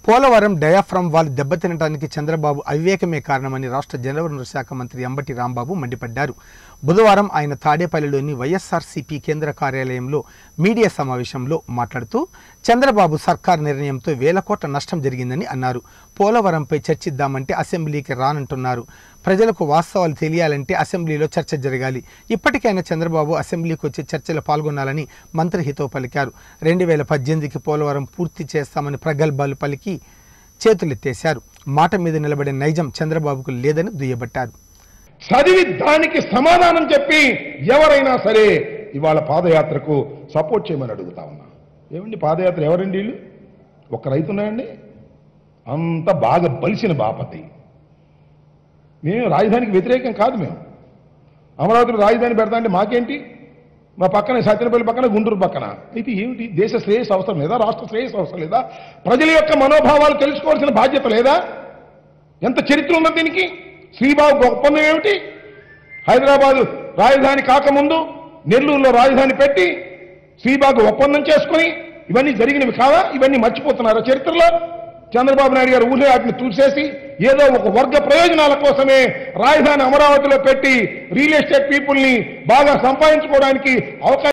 Polavaram diaphragm wall దెబ్బతినడానికి చంద్రబాబు అవివేకమే కారణమని రాష్ట్ర జలవనరుల శాఖ మంత్రి అంబటి రాంబాబు మండిపడ్డారు బుధవారం ఆయన తాడేపల్లిలోని వైఎస్ఆర్సీపీ కేంద్ర కార్యాలయంలో మీడియా సమావేశంలో మాట్లాడుతూ చంద్రబాబు సర్కార్ నిర్ణయంతో వేల కోట్ల నష్టం జరిగిందని అన్నారు పోలవరంపై చర్చిద్దామంటే అసెంబ్లీకి రానంటున్నారు ప్రజలకు వాస్తవాలు తెలియాలంటే అసెంబ్లీలో చర్చ జరగాలి ఇప్పటికైనా చంద్రబాబు అసెంబ్లీకి వచ్చి చర్చలో పాల్గొనాలని మంత్రి హితవు పలికారు రెండు వేల పద్దెనిమిదికి పోలవరం పూర్తి చేస్తామని ప్రగల్భాలు పలికి చేతులెత్తేశారు మాట మీద నిలబడే నైజం చంద్రబాబుకు లేదని దుయ్యబట్టారు చదివి దానికి సమాధానం చెప్పి ఎవరైనా సరే ఇవాళ పాదయాత్రకు సపోర్ట్ చేయమని అడుగుతా ఉన్నా ఏమండి పాదయాత్ర ఎవరండి వీళ్ళు ఒక రైతున్నాయండి అంత బాగా బలిసిన బాపతి మేము రాజధానికి వ్యతిరేకం కాదు మేము అమరావతిలో రాజధాని పెడతా అంటే మాకేంటి మా పక్కన సత్యనపల్లి పక్కన గుంటూరు పక్కన ఇది ఏమిటి దేశ శ్రేయస్ అవసరం లేదా రాష్ట్ర శ్రేయస్ అవసరం లేదా ప్రజల యొక్క మనోభావాలు తెలుసుకోవాల్సిన బాధ్యత లేదా ఎంత చరిత్ర ఉన్నది దీనికి శ్రీబాబు ఒప్పందం ఏమిటి హైదరాబాదు రాజధాని కాకముందు నెల్లూరులో రాజధాని పెట్టి శ్రీబాబు ఒప్పందం చేసుకుని ఇవన్నీ జరిగినవి కావా ఇవన్నీ మర్చిపోతున్నారా చరిత్రలో చంద్రబాబు నాయుడు గారు ఊళ్ళో వాటిని చూసేసి ఏదో ఒక వర్గ ప్రయోజనాల కోసమే రాజధాని అమరావతిలో పెట్టి రియల్ ఎస్టేట్ పీపుల్ని బాగా సంపాదించుకోవడానికి అవకాశం